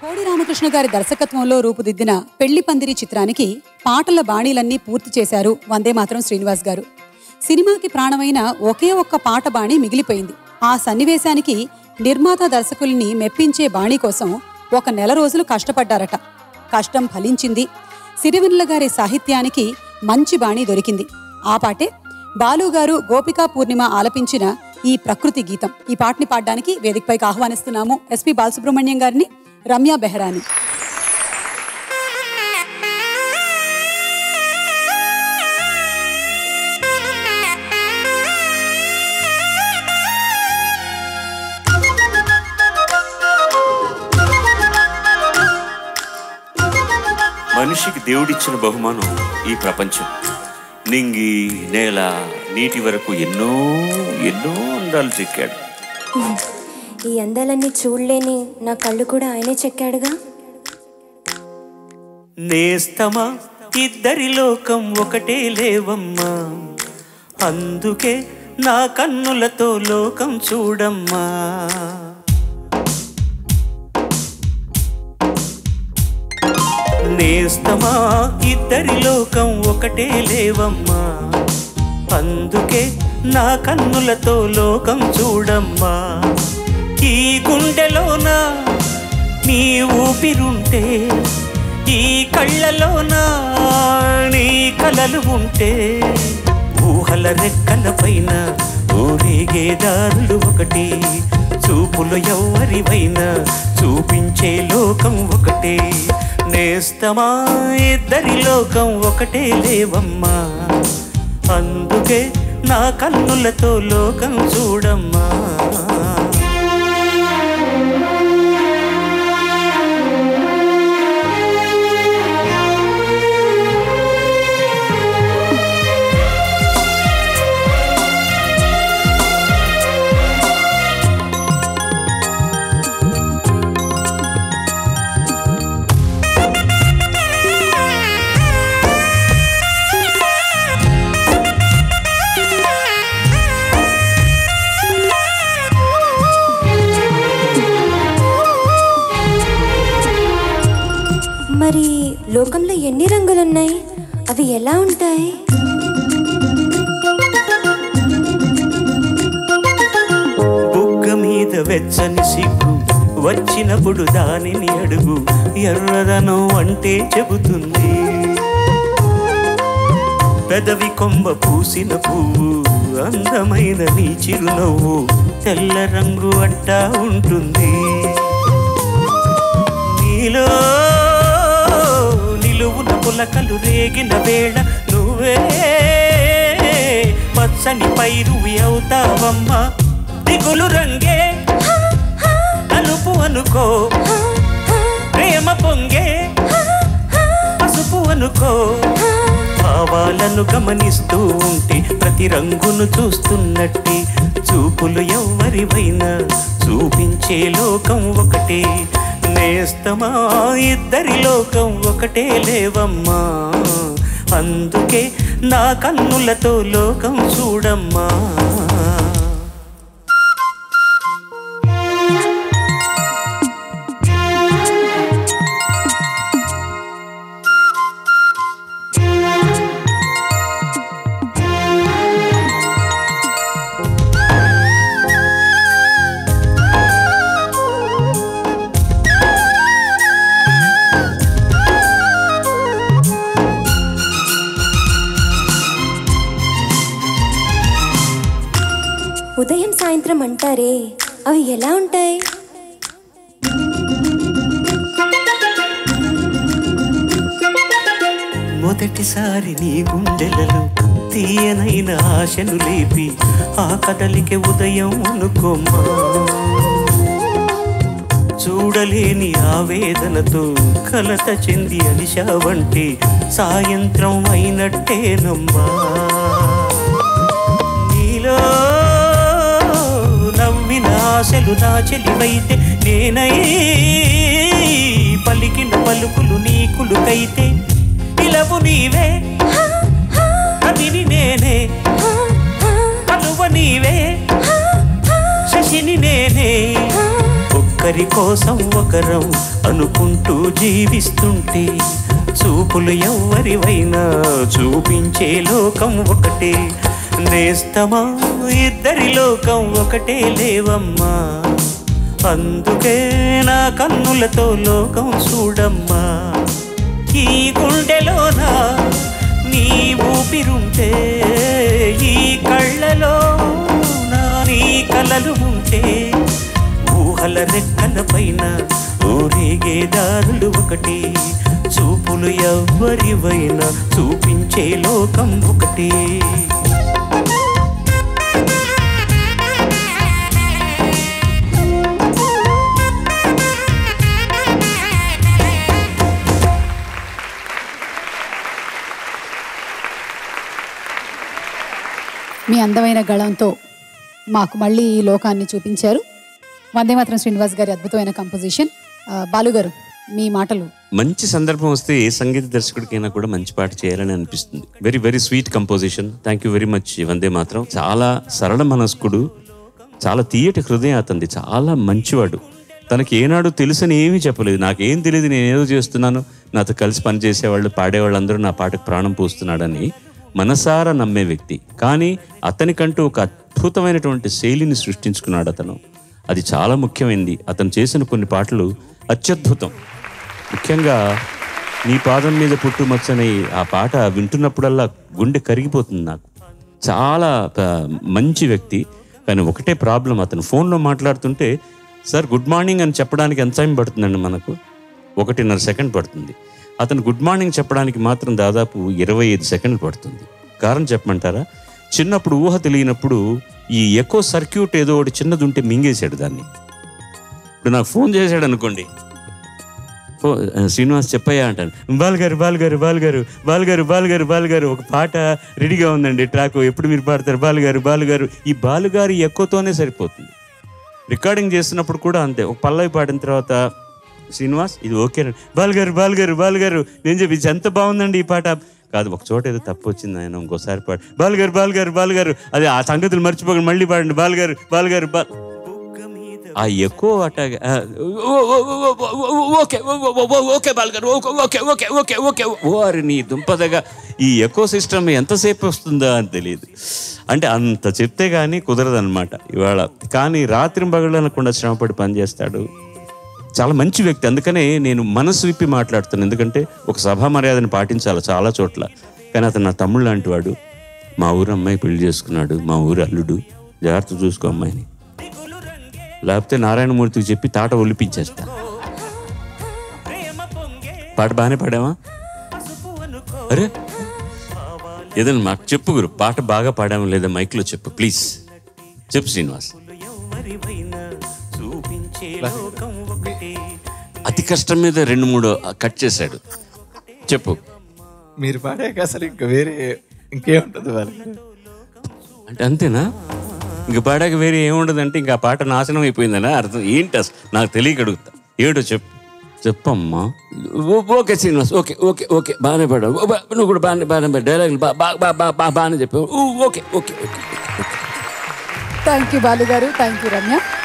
కోడి రామకృష్ణ గారి దర్శకత్వంలో రూపుదిద్దిన పెళ్లి పందిరి చిత్రానికి పాటల బాణీలన్నీ పూర్తి చేశారు వందే మాత్రం శ్రీనివాస్ గారు సినిమాకి ప్రాణమైన ఒకే ఒక్క పాట బాణి మిగిలిపోయింది ఆ సన్నివేశానికి నిర్మాత దర్శకుల్ని మెప్పించే బాణి కోసం ఒక నెల రోజులు కష్టపడ్డారట కష్టం ఫలించింది సిరివెన్నెల గారి సాహిత్యానికి మంచి బాణి దొరికింది ఆ పాటే బాలు గారు గోపికా పూర్ణిమ ఆలపించిన ఈ ప్రకృతి గీతం ఈ పాటని పాడడానికి వేదికపైకి ఆహ్వానిస్తున్నాము ఎస్పి బాలసుబ్రహ్మణ్యం గారిని రమ్య బెహరాని మనిషికి దేవుడిచ్చిన బహుమానం ఈ ప్రపంచం నింగి నేల నీటి వరకు ఎన్నో ఎన్నో అందాలు చెక్కాడు ఈ అందాలన్నీ చూడలేని నా కళ్ళు కూడా ఆయనే చెక్కాడుగా నేస్తమా ఇద్దరి లోకం ఒకటే లేవమ్మా అందుకే నా కన్నులతో లోకం చూడమ్మా నేస్తమా ఇద్దరి లోకం ఒకటే లేవమ్మా అందుకే నా కన్నులతో లోకం చూడమ్మా ఈ గుండెలోన నీ ఊపిరుంటే ఈ కళ్ళలోన నీ కలలు ఉంటే ఊహల రెక్కల పైన ఊరేగే దారులు ఒకటి చూపులు ఎవరివైనా చూపించే లోకం ఒకటే నేస్తమా ఇద్దరి లోకం ఒకటే లేవమ్మా అందుకే నా కన్నులతో లోకం చూడమ్మా మరి లోకంలో ఎన్ని రంగులున్నాయి అవి ఎలా ఉంటాయి బుగ్గ మీద వెచ్చని సిగ్గు వచ్చినప్పుడు దానిని అడుగు ఎర్రదనం అంటే చెబుతుంది పెదవి కొమ్మ పూసిన పువ్వు అందమైన నీ చిరునవ్వు తెల్ల రంగు అట్టా ఉంటుంది నీలో నిలువున పులకలు రేగిన వేళ నువ్వే పచ్చని పైరు అవుతావమ్మా దిగులు రంగే కలుపు అనుకో ప్రేమ పొంగే పసుపు అనుకో భావాలను గమనిస్తూ ఉంటే ప్రతి రంగును చూస్తున్నట్టే చూపులు ఎవరివైనా చూపించే లోకం ఒకటే నేస్తమా ఇద్దరి లోకం ఒకటే లేవమ్మా అందుకే నా కన్నులతో లోకం చూడమ్మా ఉదయం సాయంత్రం అంటారే అవి ఎలా ఉంటాయి మొదటిసారి నీ గుండెలలో తీయనైన ఆశను లేపి ఆ కదలికి ఉదయం అనుకోమ్మా చూడలేని ఆవేదనతో కలత చెంది అలిశావంటే సాయంత్రం అయినట్టేనమ్మా నీలో నవ్విన ఆశలు నా చెలివైతే నేనై పలికిన పలుకులు నీకులుకైతే ఇలవు నీవే కవిని నేనే కలువ నీవే శశిని నేనే ఒక్క ఒకరి కోసం ఒకరం అనుకుంటూ జీవిస్తుంటే చూపులు ఎవ్వరివైనా చూపించే లోకం ఒకటే నేస్తమా ఇద్దరి లోకం ఒకటే లేవమ్మా అందుకే నా కన్నులతో లోకం చూడమ్మా ఈ గుండెలోనా నీ ఊపిరుంటే ఈ కళ్ళలో నా నీ కలలు ఉంటే ఊహల రెక్కల పైన ఊరేగే దారులు ఒకటి చూపులు ఎవ్వరివైనా చూపించే లోకం ఒకటి మీ అందమైన గళంతో మాకు మళ్ళీ ఈ లోకాన్ని చూపించారు వందే మాత్రం శ్రీనివాస్ గారి అద్భుతమైన కంపోజిషన్ ఆ, బాలు గారు మీ మాటలు మంచి సందర్భం వస్తే ఏ సంగీత దర్శకుడికైనా కూడా మంచి పాట చేయాలని అనిపిస్తుంది very very sweet composition thank you very much వందే మాత్రం చాలా సరళ మనస్కుడు చాలా తీయటి హృదయం అతంది చాలా మంచివాడు తనకి ఏనాడు తెలుసని ఏమీ చెప్పలేదు నాకేం తెలియదు నేను ఏదో చేస్తున్నాను నాతో కలిసి పనిచేసేవాళ్ళు పాడేవాళ్ళందరూ నా పాటకు ప్రాణం పోస్తున్నాడని మనసారా నమ్మే వ్యక్తి కానీ అతనికంటూ ఒక అద్భుతమైనటువంటి శైలిని సృష్టించుకున్నాడు అతను అది చాలా ముఖ్యమైనది అతను చేసిన కొన్ని పాటలు అత్యద్భుతం ముఖ్యంగా నీ పాదం మీద పుట్టుమచ్చని ఆ పాట వింటున్నప్పుడల్లా గుండె కరిగిపోతుంది నాకు చాలా ప- మంచి వ్యక్తి కానీ ఒకటే ప్రాబ్లం అతను ఫోన్లో మాట్లాడుతుంటే సార్ గుడ్ మార్నింగ్ అని చెప్పడానికి ఎంత టైం పడుతుందండి మనకు ఒకటిన్నర సెకండ్ పడుతుంది అతను గుడ్ మార్నింగ్ చెప్పడానికి మాత్రం దాదాపు ఇరవై ఐదు సెకండ్లు పడుతుంది కారణం చెప్పమంటారా చిన్నప్పుడు ఊహ తెలియనప్పుడు ఈ ఎకో సర్క్యూట్ ఏదో ఒకటి చిన్నది ఉంటే మింగేశాడు దాన్ని ఇప్పుడు నాకు ఫోన్ చేశాడు అనుకోండి ఫో- శ్రీనివాస్ చెప్పయ్యా అంటాను బాలుగారు బాలుగారు బాలుగారు బాలుగారు బాలుగారు బాలుగారు ఒక పాట రెడీగా ఉందండి ట్రాక్ ఎప్పుడు మీరు పాడతారు బాలుగారు బాలుగారు ఈ బాలుగారు ఎక్కువతోనే సరిపోతుంది రికార్డింగ్ చేస్తున్నప్పుడు కూడా అంతే ఒక పల్లవి పాడిన తర్వాత శ్రీనివాస్ ఇది ఓకే బాలుగారు బాలుగారు బాలుగారు నేను చెప్పి "ఇది ఎంత బాగుందండి ఈ పాట కాదు ఒక చోట ఏదో తప్పు వచ్చింది ఆయన ఇంకోసారి పాడు బాలుగారు బాలుగారు బాలుగారు అదే ఆ సంగతులు మర్చిపోకండి మళ్ళీ పాడండి బాలుగారు బాలుగారు బా ఆ ఎక్కువ అట్టాగా ఆ, ఓ, ఓ, ఓ, ఓ, ఓ, ఓ, ఓకే ఓ, ఓ, ఓ, ఓ, ఓకే బాలుగారు okay okay okay okay okay ఓరి నీ దుంపదగా ఈ ఎకో సిస్టమ్ ఎంతసేపు వస్తుందా అని తెలియదు అంటే అంత చెప్తే కానీ కుదరదన్నమాట ఇవాళ కానీ రాత్రి పగలనకుండా శ్రమపడి పనిచేస్తాడు చాలా మంచి వ్యక్తి అందుకనే నేను మనసు విప్పి మాట్లాడుతాను ఎందుకంటే ఒక సభా మర్యాదను పాటించాలి చాలా చోట్ల కానీ అతను నా తమ్ముడు లాంటి వాడు మా ఊరు అమ్మాయి పెళ్లి చేసుకున్నాడు మా ఊరు అల్లుడు జాగ్రత్త చూసుకో అమ్మాయిని లేకపోతే నారాయణమూర్తికి చెప్పి తాట ఒలిపించేస్తా పాట బాగానే పాడావా అరే ఏదైనా మాకు చెప్పు గురు పాట బాగా పాడామా లేదా మైక్లో చెప్పు ప్లీజ్ చెప్పు శ్రీనివాస్ ఎవరివైనా చూపించే లోకం ఒకటే అతి కష్టం మీద రెండు మూడు కట్ చేశాడు చెప్పు మీరు పాడాక అసలు ఇంకా వేరే ఇంకేముంటుంది వాళ్ళకి అంటే అంతేనా ఇంక పాడాక వేరే ఏముండదు అంటే ఇంకా ఆ పాట నాశనం అయిపోయిందనా అర్థం ఏంటి అసలు నాకు తెలియక అడుగుతా ఏటో చెప్పు చెప్పమ్మా ఓ- okay Srinivas okay okay okay బాగానే పాడావు ఓ, బా- నువ్వు కూడా బాగానే బాగానే పాడావు. డైలాగులు బా బా బా బా బాగానే చెప్పావు ఓ, okay okay okay okay thank you Balu garu thank you Ramya